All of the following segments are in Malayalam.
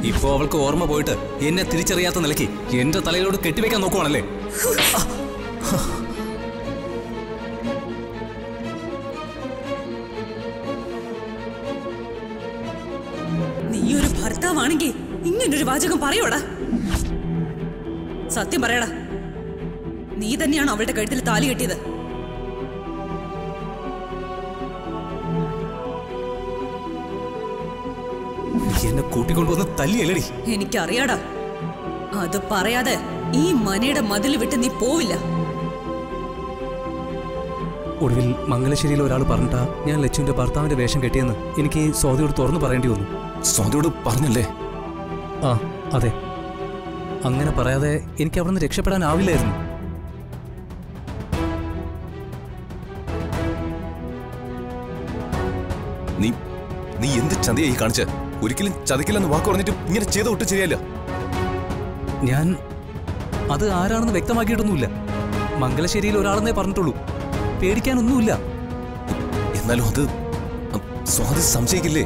ഇപ്പോ അവൾക്ക് ഓർമ്മ പോയിട്ട് എന്നെ തിരിച്ചറിയാത്ത നിലയ്ക്ക് എന്റെ തലയിലോട് കെട്ടിവെക്കാൻ നോക്കുവാണല്ലേ നീ ഒരു ഭർത്താവാണെങ്കിൽ ഇങ്ങനൊരു വാചകം പറയോടാ സത്യം പറയടാ നീ തന്നെയാണ് അവളുടെ കഴുത്തിൽ താലി കെട്ടിയത് നീ എന്നെ കൂട്ടിക്കൊണ്ടുവന്ന് തല്ലിയല്ലടി എനിക്കറിയാടാ അത് പറയാതെ ഈ മനയുടെ മതിൽ വിട്ട് നീ പോവില്ല ഒടുവിൽ മംഗലശ്ശേരിയിൽ ഒരാൾ പറഞ്ഞിട്ടാ ഞാൻ ലച്ചുവിന്റെ ഭർത്താവിന്റെ വേഷം കെട്ടിയെന്ന് എനിക്ക് സ്വാതിയോട് തുറന്നു പറയേണ്ടി വന്നു സ്വാതിയോട് പറഞ്ഞല്ലേ ആ അതെ അങ്ങനെ പറയാതെ എനിക്ക് അവിടെ നിന്ന് രക്ഷപ്പെടാനാവില്ലായിരുന്നു നീ നീ എന്ത് ചതിയായി കാണിച്ച ഒരിക്കലും ചതിക്കില്ലെന്ന് വാക്ക് പറഞ്ഞിട്ട് ഇങ്ങനെ ചെയ്ത ഒട്ടും ശരിയല്ല ഞാൻ അത് ആരാണെന്ന് വ്യക്തമാക്കിയിട്ടൊന്നുമില്ല മംഗലശ്ശേരിയിൽ ഒരാളെന്നേ പറഞ്ഞിട്ടുള്ളൂ പേടിക്കാനൊന്നുമില്ല എന്നാലും അത് അ, സ്വാതി സംശയിക്കില്ലേ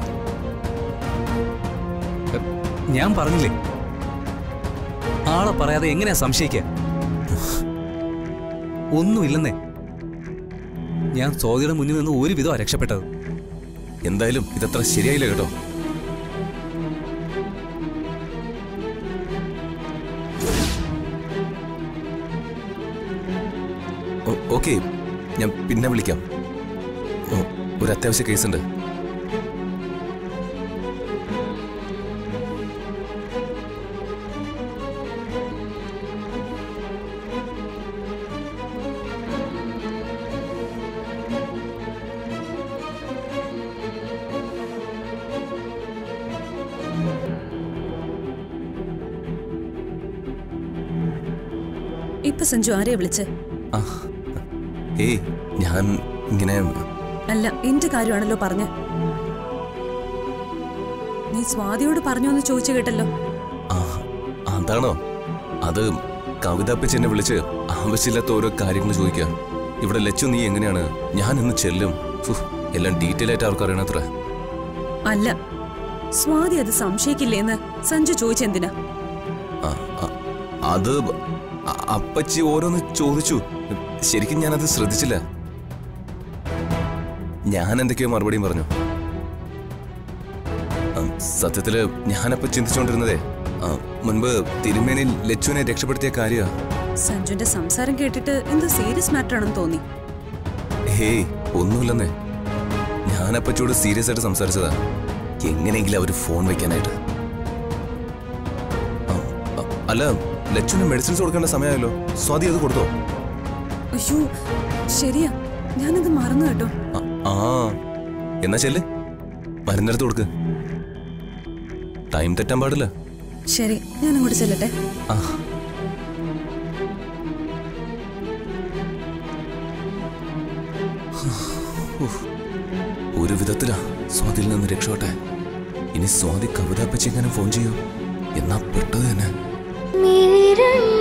ഞാൻ പറഞ്ഞില്ലേ ആളെ പറയാതെ എങ്ങനെയാ സംശയിക്കുക ഒന്നുമില്ലെന്നേ ഞാൻ സ്വാതിയുടെ മുന്നിൽ നിന്ന് ഒരു വിധമാ രക്ഷപ്പെട്ടത് എന്തായാലും ഇതത്ര ശരിയായില്ല കേട്ടോ ഓ- ഓക്കേ ഞാൻ പിന്നെ വിളിക്കാം ഓ, ഒരു അത്യാവശ്യ കേസുണ്ട് ഇപ്പൊ സഞ്ജു ആരെയാ വിളിച്ചേ ആ ഏയ് ഞാൻ ഇങ്ങനെ അല്ല എന്റെ കാര്യമാണല്ലോ പറഞ്ഞ നീ സ്വാതിയോട് പറഞ്ഞോന്ന് ചോദിച്ചു കേട്ടല്ലോ ആ അതാണോ അത് കവിത അപ്പച്ചി എന്നെ വിളിച്ച് ആവശ്യമില്ലാത്ത ഓരോ കാര്യങ്ങൾ ചോദിക്കുക ഇവിടെ ലച്ചു നീ എങ്ങനെയാണ് ഞാൻ ഇന്ന് ചെല്ലും ഫു, എല്ലാം ഡീറ്റെയിൽ ആയിട്ട് അവർക്ക് അറിയണത്ര അല്ല സ്വാതി അത് സംശയിക്കില്ലേന്ന് സഞ്ജു ചോദിച്ചെന്തിനാ ആ, ആ, അത് അ- അപ്പച്ചി ഓരോന്ന് ചോദിച്ചു ശരിക്കും ഞാനത് ശ്രദ്ധിച്ചില്ല ഞാൻ എന്തൊക്കെയോ മറുപടിയും പറഞ്ഞു ആ, സത്യത്തില് ഞാനപ്പോ ചിന്തിച്ചുകൊണ്ടിരുന്നതേ ആ, മുൻപ് തിരുമേനി ലച്ചുവിനെ രക്ഷപ്പെടുത്തിയ കാര്യ സഞ്ജുന്റെ സംസാരം കേട്ടിട്ട് എന്തോ സീരിയസ് മാറ്റർ ആണെന്ന് തോന്നി ഹേയ് ഒന്നുമില്ലെന്നേ ഞാനപ്പച്ചോട് സീരിയസ് ആയിട്ട് സംസാരിച്ചതാ എങ്ങനെയെങ്കിലും അവര് ഫോൺ വെക്കാനായിട്ട് ആ, ആ, അല്ല ലച്ചുവിന് മെഡിസിൻസ് കൊടുക്കേണ്ട സമയമായല്ലോ സ്വാതി അത് കൊടുത്തോ അയ്യോ ശരിയാ ഞാനത് മറന്നു കേട്ടോ ആ, ആ എന്നാ ചെല്ല് മരുന്നെടുത്ത് കൊടുക്ക് ടൈം തെറ്റാൻ പാടില്ല ശരി ഞാൻ അങ്ങോട്ട് ചെല്ലട്ടെ ആ ഉഫ്. ഒരു വിധത്തിലാ സ്വാതിയിൽ നിന്ന് രക്ഷോട്ടെ ഇനി സ്വാതി കവിതാപ്പച്ചി എങ്ങനെ ഫോൺ ചെയ്യൂ എന്നാ പെട്ടത് തന്നെ മിഴിരണ്ട